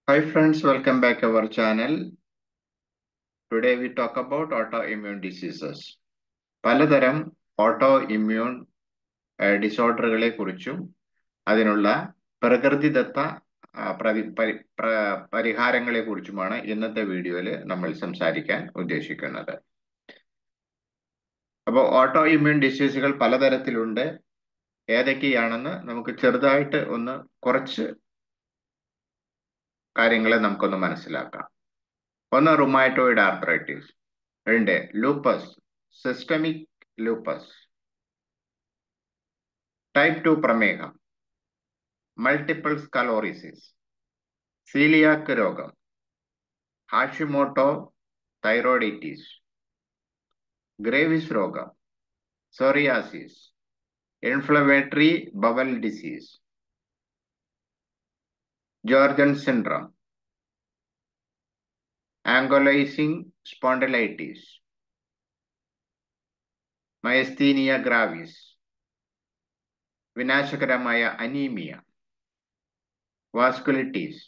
Hi friends, welcome back our channel. Today we talk about autoimmune diseases. പലതരം autoimmune ഡിസോർഡറുകളെ കുറിച്ചും അതിനുള്ള പ്രകൃതിദത്ത ആ, പ്രതി- പരി- പ്ര- പരിഹാരങ്ങളെ കുറിച്ചുമാണ് ഇന്നത്തെ വീഡിയോയിൽ നമ്മൾ സംസാരിക്കാൻ ഉദ്ദേശിക്കുന്നത് അപ്പോൾ ഓട്ടോ ഇമ്മ്യൂൺ ഡിസീസുകൾ പലതരത്തിലുണ്ട് ഏതൊക്കെയാണെന്ന് നമുക്ക് ചെറുതായിട്ട് ഒന്ന് കുറച്ച് കാര്യങ്ങളെ നമുക്കൊന്ന് മനസ്സിലാക്കാം ഒന്ന് റുമാറ്റോയിഡ് ആർത്രൈറ്റിസ് രണ്ട് lupus systemic lupus type two പ്രമേഹം മൾട്ടിപ്പിൾ സ്കലോറിസിസ് സീലിയാക്ക് രോഗം ഹാഷിമോട്ടോ തൈറോയിഡിറ്റീസ് ഗ്രേവിസ് രോഗം psoriasis inflammatory bowel disease Sjogren syndrome ankylosing spondylitis myasthenia gravis വിനാശകരമായ അനീമിയ വാസ്കുലിറ്റീസ്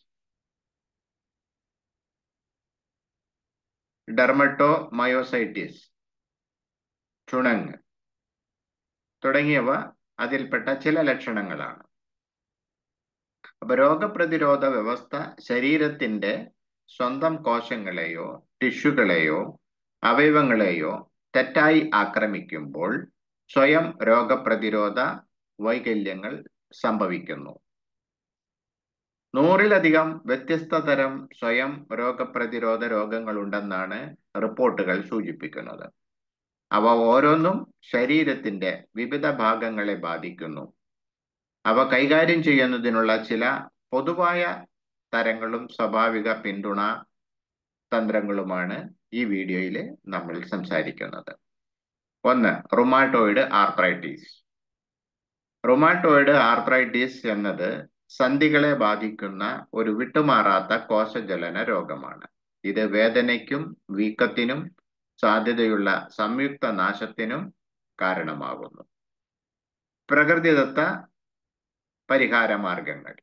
ഡെർമറ്റോമയോസൈറ്റിസ് ചുണങ്ങ് തുടങ്ങിയവ അതിൽപ്പെട്ട ചില ലക്ഷണങ്ങളാണ് അപ്പൊ രോഗപ്രതിരോധ വ്യവസ്ഥ ശരീരത്തിന്റെ സ്വന്തം കോശങ്ങളെയോ ടിഷ്യൂകളെയോ അവയവങ്ങളെയോ തെറ്റായി ആക്രമിക്കുമ്പോൾ സ്വയം രോഗപ്രതിരോധ വൈകല്യങ്ങൾ സംഭവിക്കുന്നു നൂറിലധികം വ്യത്യസ്ത തരം സ്വയം രോഗപ്രതിരോധ രോഗങ്ങളുണ്ടെന്നാണ് റിപ്പോർട്ടുകൾ സൂചിപ്പിക്കുന്നത് അവ ഓരോന്നും ശരീരത്തിന്റെ വിവിധ ഭാഗങ്ങളെ ബാധിക്കുന്നു അവ കൈകാര്യം ചെയ്യുന്നതിനുള്ള ചില പൊതുവായ തരങ്ങളും സ്വാഭാവിക പിന്തുണ തന്ത്രങ്ങളുമാണ് ഈ വീഡിയോയിൽ നമ്മൾ സംസാരിക്കുന്നത് ഒന്ന് റുമാറ്റോയിഡ് ആർത്രൈറ്റിസ് റുമാറ്റോയിഡ് ആർത്രൈറ്റിസ് എന്നത് സന്ധികളെ ബാധിക്കുന്ന ഒരു വിട്ടുമാറാത്ത കോശജലന രോഗമാണ് ഇത് വേദനയ്ക്കും വീക്കത്തിനും സാധ്യതയുള്ള സംയുക്ത നാശത്തിനും കാരണമാകുന്നു പ്രകൃതിദത്ത പരിഹാര മാർഗങ്ങൾ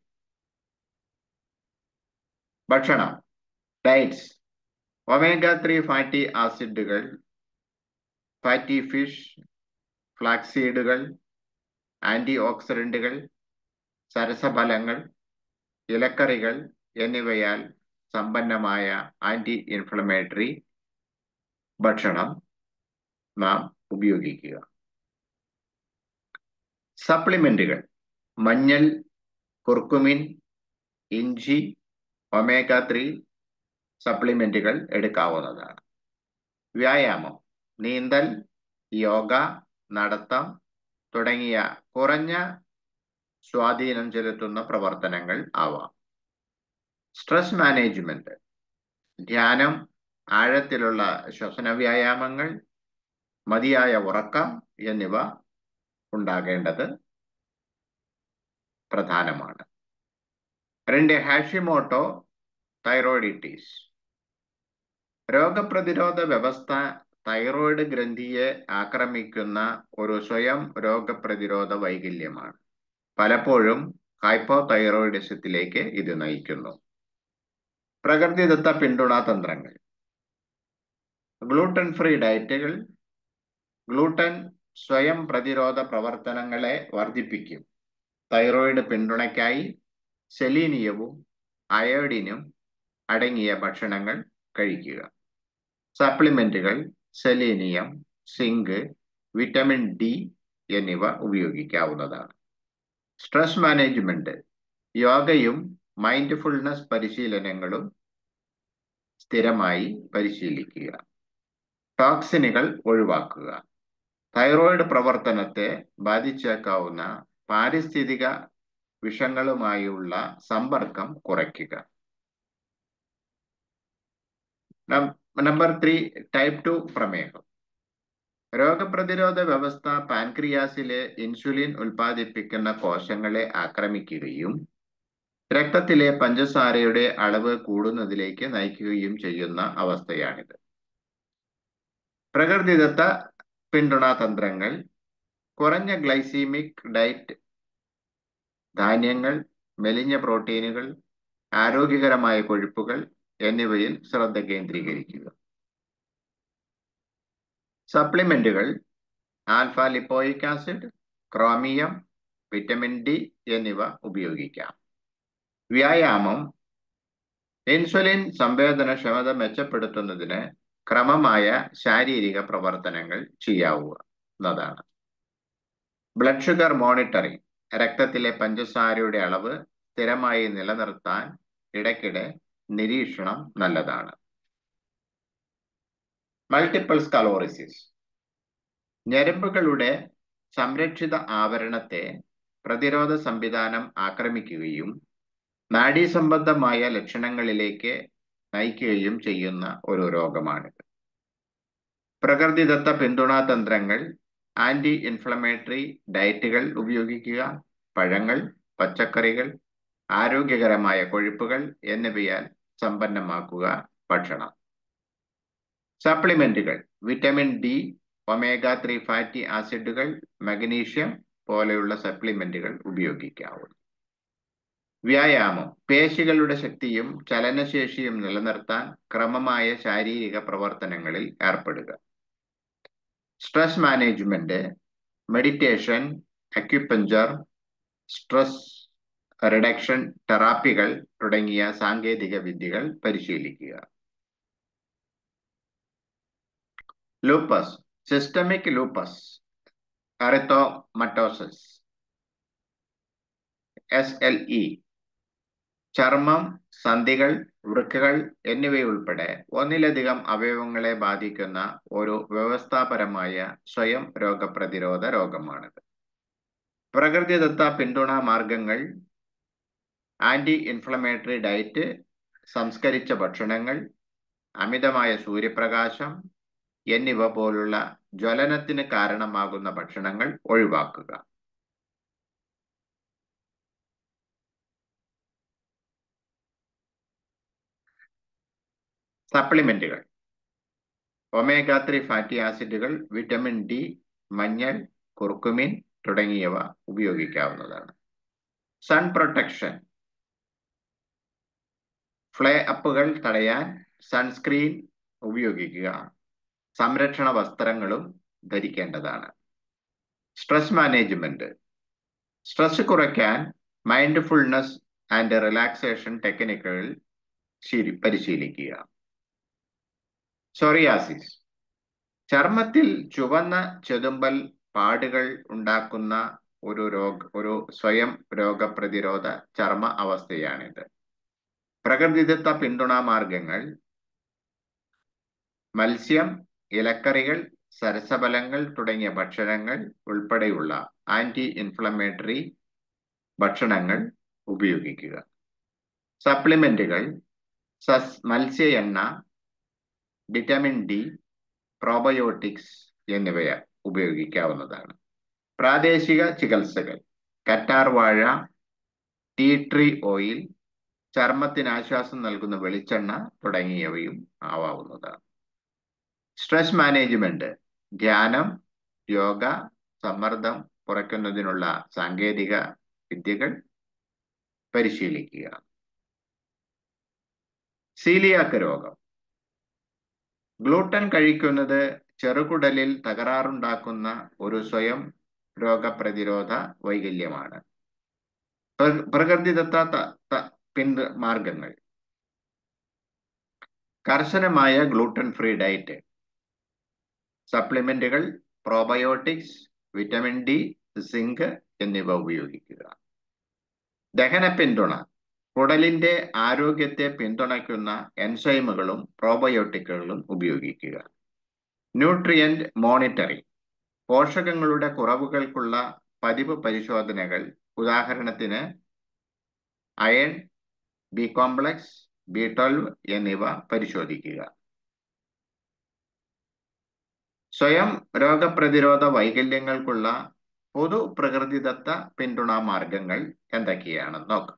ഭക്ഷണം ഡയറ്റ്സ് ഒമേഗ ത്രീ ഫാറ്റി ആസിഡുകൾ ഫാറ്റി ഫിഷ് ഫ്ലാക്സീഡുകൾ ആന്റി ഓക്സിഡന്റുകൾ സരസഫലങ്ങൾ ഇലക്കറികൾ എന്നിവയാൽ സമ്പന്നമായ ആന്റി ഇൻഫ്ലമേറ്ററി ഭക്ഷണം നാം ഉപയോഗിക്കുക സപ്ലിമെന്റുകൾ മഞ്ഞൾ കുർക്കുമിൻ ഇഞ്ചി ഒമേഗ ത്രീ സപ്ലിമെന്റുകൾ എടുക്കാവുന്നതാണ് വ്യായാമം നീന്തൽ യോഗ നടത്തം തുടങ്ങിയ കുറഞ്ഞ സ്വാധീനം ചെലുത്തുന്ന പ്രവർത്തനങ്ങൾ ആവാം സ്ട്രെസ് മാനേജ്മെന്റ് ധ്യാനം ആഴത്തിലുള്ള ശ്വസന വ്യായാമങ്ങൾ മതിയായ ഉറക്കം എന്നിവ ഉണ്ടാകേണ്ടത് പ്രധാനമാണ് രണ്ട് ഹാഷിമോട്ടോ തൈറോയിഡിറ്റീസ് രോഗപ്രതിരോധ വ്യവസ്ഥ തൈറോയിഡ് ഗ്രന്ഥിയെ ആക്രമിക്കുന്ന ഒരു സ്വയം രോഗപ്രതിരോധ വൈകല്യമാണ് പലപ്പോഴും ഹൈപ്പോതൈറോയിഡിസത്തിലേക്ക് ഇത് നയിക്കുന്നു പ്രകൃതിദത്ത പിന്തുണാ തന്ത്രങ്ങൾ ഗ്ലൂട്ടൻ ഫ്രീ ഡയറ്റുകൾ ഗ്ലൂട്ടൻ സ്വയം പ്രതിരോധ പ്രവർത്തനങ്ങളെ വർദ്ധിപ്പിക്കും തൈറോയിഡ് പിന്തുണയ്ക്കായി സെലീനിയവും അയോഡിനും അടങ്ങിയ ഭക്ഷണങ്ങൾ കഴിക്കുക സപ്ലിമെന്റുകൾ സെലീനിയം സിങ്ക് വിറ്റമിൻ ഡി എന്നിവ ഉപയോഗിക്കാവുന്നതാണ് സ്ട്രെസ് മാനേജ്മെന്റ് യോഗയും മൈൻഡ്ഫുൾനെസ് പരിശീലനങ്ങളും സ്ഥിരമായി പരിശീലിക്കുക ടോക്സിനുകൾ ഒഴിവാക്കുക തൈറോയിഡ് പ്രവർത്തനത്തെ ബാധിച്ചേക്കാവുന്ന പാരിസ്ഥിതിക വിഷങ്ങളുമായുള്ള സമ്പർക്കം കുറയ്ക്കുക നമ്പർ ത്രീ ടൈപ്പ് ടു പ്രമേഹം രോഗപ്രതിരോധ വ്യവസ്ഥ പാൻക്രിയാസിലെ ഇൻസുലിൻ ഉൽപ്പാദിപ്പിക്കുന്ന കോശങ്ങളെ ആക്രമിക്കുകയും രക്തത്തിലെ പഞ്ചസാരയുടെ അളവ് കൂടുന്നതിലേക്ക് നയിക്കുകയും ചെയ്യുന്ന അവസ്ഥയാണിത് പ്രകൃതിദത്ത പിന്തുണാ തന്ത്രങ്ങൾ കുറഞ്ഞ ഗ്ലൈസീമിക് ഡയറ്റ് ധാന്യങ്ങൾ മെലിഞ്ഞ പ്രോട്ടീനുകൾ ആരോഗ്യകരമായ കൊഴുപ്പുകൾ എന്നിവയിൽ ശ്രദ്ധ കേന്ദ്രീകരിക്കുക സപ്ലിമെന്റുകൾ alpha lipoic acid chromium vitamin D എന്നിവ ഉപയോഗിക്കാം വ്യായാമം ഇൻസുലിൻ സംവേദനക്ഷമത മെച്ചപ്പെടുത്തുന്നതിന് ക്രമമായ ശാരീരിക പ്രവർത്തനങ്ങൾ ചെയ്യാവുന്നതാണ് ബ്ലഡ് ഷുഗർ മോണിറ്ററിംഗ് രക്തത്തിലെ പഞ്ചസാരയുടെ അളവ് സ്ഥിരമായി നിലനിർത്താൻ ഇടയ്ക്കിടെ നിരീക്ഷണം നല്ലതാണ് മൾട്ടിപ്പിൾ സ്കലോറിസിസ് ഞരമ്പുകളുടെ സംരക്ഷിത ആവരണത്തെ പ്രതിരോധ സംവിധാനം ആക്രമിക്കുകയും നാഡീസംബന്ധമായ ലക്ഷണങ്ങളിലേക്ക് നയിക്കുകയും ചെയ്യുന്ന ഒരു രോഗമാണിത് പ്രകൃതിദത്ത പിന്തുണാ തന്ത്രങ്ങൾ ആന്റി ഇൻഫ്ലമേറ്ററി ഡയറ്റുകൾ ഉപയോഗിക്കുക പഴങ്ങൾ പച്ചക്കറികൾ ആരോഗ്യകരമായ കൊഴുപ്പുകൾ എന്നിവയാൽ സമ്പന്നമാക്കുക ഭക്ഷണം സപ്ലിമെന്റുകൾ vitamin D omega three fatty ആസിഡുകൾ മഗ്നീഷ്യം പോലെയുള്ള സപ്ലിമെന്റുകൾ ഉപയോഗിക്കാവുന്നു വ്യായാമം പേശികളുടെ ശക്തിയും ചലനശേഷിയും നിലനിർത്താൻ ക്രമമായ ശാരീരിക പ്രവർത്തനങ്ങളിൽ ഏർപ്പെടുക stress management meditation acupuncture stress reduction തെറാപ്പികൾ തുടങ്ങിയ സാങ്കേതിക വിദ്യകൾ പരിശീലിക്കുക lupus systemic lupus erythematosus S L E ചർമ്മം സന്ധികൾ വൃക്കകൾ എന്നിവയുൾപ്പെടെ ഒന്നിലധികം അവയവങ്ങളെ ബാധിക്കുന്ന ഒരു വ്യവസ്ഥാപരമായ സ്വയം രോഗപ്രതിരോധ രോഗമാണിത് പ്രകൃതിദത്ത പിന്തുണാ മാർഗങ്ങൾ ആന്റി ഇൻഫ്ലമേറ്ററി ഡയറ്റ് സംസ്കരിച്ച ഭക്ഷണങ്ങൾ അമിതമായ സൂര്യപ്രകാശം എന്നിവ പോലുള്ള ജ്വലനത്തിന് കാരണമാകുന്ന ഭക്ഷണങ്ങൾ ഒഴിവാക്കുക സപ്ലിമെന്റുകൾ ഒമേഗ ത്രീ ഫാറ്റി ആസിഡുകൾ വിറ്റമിൻ ഡി മഞ്ഞൾ കുർക്കുമിൻ തുടങ്ങിയവ ഉപയോഗിക്കാവുന്നതാണ് സൺ പ്രൊട്ടക്ഷൻ ഫ്ലേ അപ്പുകൾ തടയാൻ സൺസ്ക്രീൻ ഉപയോഗിക്കുക സംരക്ഷണ വസ്ത്രങ്ങളും ധരിക്കേണ്ടതാണ് സ്ട്രെസ് മാനേജ്മെന്റ് സ്ട്രെസ് കുറയ്ക്കാൻ മൈൻഡ്ഫുൾനെസ് ആൻഡ് റിലാക്സേഷൻ ടെക്നിക്കുകൾ പരിശീലിക്കുക സോറിയാസിസ് ചർമ്മത്തിൽ ചുവന്ന ചെതുമ്പൽ പാടുകൾ ഉണ്ടാക്കുന്ന ഒരു രോഗ ഒരു സ്വയം രോഗപ്രതിരോധ ചർമ്മ അവസ്ഥയാണിത് പ്രകൃതിദത്ത പിന്തുണാ മാർഗങ്ങൾ മത്സ്യം ഇലക്കറികൾ സരസഫലങ്ങൾ തുടങ്ങിയ ഭക്ഷണങ്ങൾ ഉൾപ്പെടെയുള്ള ആന്റി ഇൻഫ്ലമേറ്ററി ഭക്ഷണങ്ങൾ ഉപയോഗിക്കുക സപ്ലിമെന്റുകൾ സസ് മത്സ്യ എണ്ണ വിറ്റമിൻ ഡി പ്രോബയോട്ടിക്സ് എന്നിവ ഉപയോഗിക്കാവുന്നതാണ് പ്രാദേശിക ചികിത്സകൾ കറ്റാർ വാഴ ടീ ട്രീ ഓയിൽ ചർമ്മത്തിന് ആശ്വാസം നൽകുന്ന വെളിച്ചെണ്ണ തുടങ്ങിയവയും ആവാവുന്നതാണ് സ്ട്രെസ് മാനേജ്മെന്റ് ധ്യാനം യോഗ സമ്മർദ്ദം കുറയ്ക്കുന്നതിനുള്ള സാങ്കേതിക വിദ്യകൾ പരിശീലിക്കുക സീലിയാക്ക് രോഗം ഗ്ലൂട്ടൻ കഴിക്കുന്നത് ചെറുകുടലിൽ തകരാറുണ്ടാക്കുന്ന ഒരു സ്വയം രോഗപ്രതിരോധ വൈകല്യമാണ് പ്രകൃതിദത്ത പിന്തു മാർഗങ്ങൾ കർശനമായ ഗ്ലൂട്ടൻ ഫ്രീ ഡയറ്റ് സപ്ലിമെന്റുകൾ പ്രോബയോട്ടിക്സ് വിറ്റമിൻ ഡി സിങ്ക് എന്നിവ ഉപയോഗിക്കുക ദഹന പിന്തുണ കുടലിന്റെ ആരോഗ്യത്തെ പിന്തുണയ്ക്കുന്ന എൻസൈമുകളും പ്രോബയോട്ടിക്കുകളും ഉപയോഗിക്കുക ന്യൂട്രിയന്റ് മോണിറ്ററിംഗ് പോഷകങ്ങളുടെ കുറവുകൾക്കുള്ള പതിവ് പരിശോധനകൾ ഉദാഹരണത്തിന് iron B complex B twelve എന്നിവ പരിശോധിക്കുക സ്വയം രോഗപ്രതിരോധ വൈകല്യങ്ങൾക്കുള്ള പൊതു പ്രകൃതിദത്ത പിന്തുണാ മാർഗങ്ങൾ എന്തൊക്കെയാണെന്ന് നോക്കാം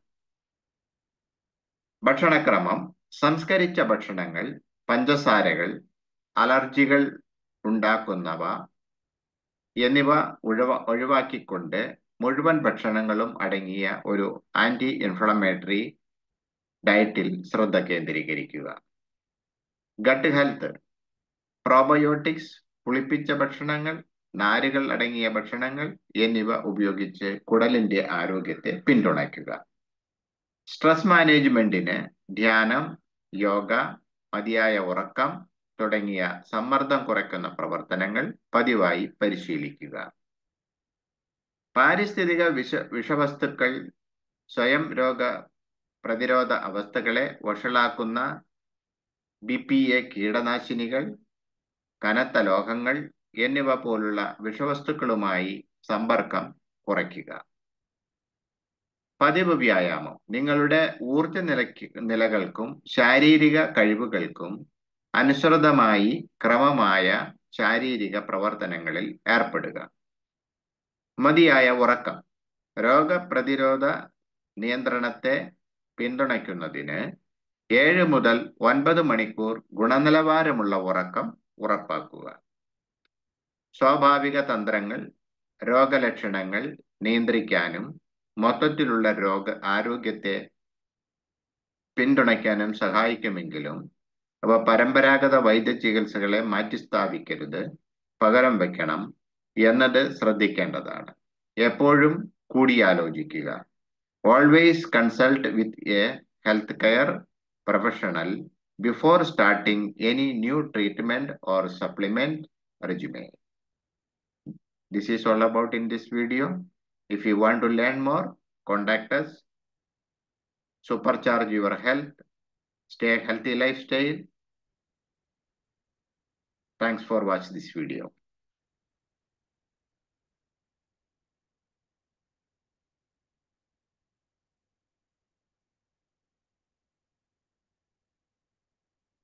ഭക്ഷണക്രമം സംസ്കരിച്ച ഭക്ഷണങ്ങൾ പഞ്ചസാരകൾ അലർജികൾ ഉണ്ടാക്കുന്നവ എന്നിവ ഒഴിവ ഒഴിവാക്കിക്കൊണ്ട് മുഴുവൻ ഭക്ഷണങ്ങളും അടങ്ങിയ ഒരു ആന്റി ഇൻഫ്ലമേറ്ററി ഡയറ്റിൽ ശ്രദ്ധ കേന്ദ്രീകരിക്കുക ഗട്ട് ഹെൽത്ത് പ്രോബയോട്ടിക്സ് പുളിപ്പിച്ച ഭക്ഷണങ്ങൾ നാരുകൾ അടങ്ങിയ ഭക്ഷണങ്ങൾ എന്നിവ ഉപയോഗിച്ച് കുടലിന്റെ ആരോഗ്യത്തെ പിന്തുണയ്ക്കുക സ്ട്രെസ് മാനേജ്മെന്റിന് ധ്യാനം യോഗ മതിയായ ഉറക്കം തുടങ്ങിയ സമ്മർദ്ദം കുറയ്ക്കുന്ന പ്രവർത്തനങ്ങൾ പതിവായി പരിശീലിക്കുക പാരിസ്ഥിതിക വിഷ വിഷവസ്തുക്കൾ സ്വയം രോഗ പ്രതിരോധ അവസ്ഥകളെ വഷളാക്കുന്ന ബി പി എ കീടനാശിനികൾ കനത്ത ലോഹങ്ങൾ എന്നിവ പോലുള്ള വിഷവസ്തുക്കളുമായി സമ്പർക്കം കുറയ്ക്കുക പതിവ് വ്യായാമം നിങ്ങളുടെ ഊർജ നിലയ്ക്ക് നിലകൾക്കും ശാരീരിക കഴിവുകൾക്കും അനുസൃതമായി ക്രമമായ ശാരീരിക പ്രവർത്തനങ്ങളിൽ ഏർപ്പെടുക മതിയായ ഉറക്കം രോഗപ്രതിരോധ നിയന്ത്രണത്തെ പിന്തുണയ്ക്കുന്നതിന് ഏഴ് മുതൽ ഒൻപത് മണിക്കൂർ ഗുണനിലവാരമുള്ള ഉറക്കം ഉറപ്പാക്കുക സ്വാഭാവിക തന്ത്രങ്ങൾ രോഗലക്ഷണങ്ങൾ നിയന്ത്രിക്കാനും മൊത്തത്തിലുള്ള രോഗ ആരോഗ്യത്തെ പിന്തുണയ്ക്കാനും സഹായിക്കുമെങ്കിലും അവ പരമ്പരാഗത വൈദ്യ ചികിത്സകളെ മാറ്റിസ്ഥാപിക്കരുത് പകരം വെക്കണം എന്നത് ശ്രദ്ധിക്കേണ്ടതാണ് എപ്പോഴും കൂടിയാലോചിക്കുക always consult with a health care professional before starting any new treatment or supplement regimen. This is all about in this video. If you want to learn more, contact us. Supercharge your health. Stay healthy lifestyle. Thanks for watching this video.